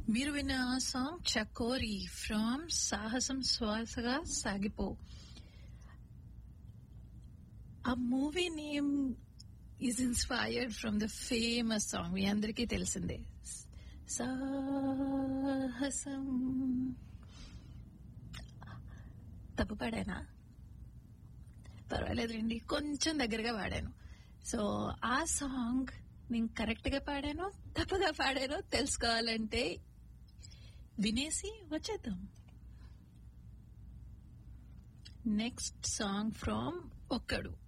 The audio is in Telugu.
మీరు విన్న సాంగ్ చకోరి ఫ్రమ్ సాహసం శ్వాసగా సాగిపో ఆ movie name is inspired from the famous song మీ అందరికీ తెలిసిందే సాహసం తప్పు పాడానా పర్వాలేదులేండి కొంచెం దగ్గరగా పాడాను సో ఆ సాంగ్ నేను కరెక్ట్ గా పాడానో తప్పుగా పాడానో తెలుసుకోవాలంటే వినేసి వచ్చేద్దాం నెక్స్ట్ సాంగ్ ఫ్రమ్ ఒక్కడు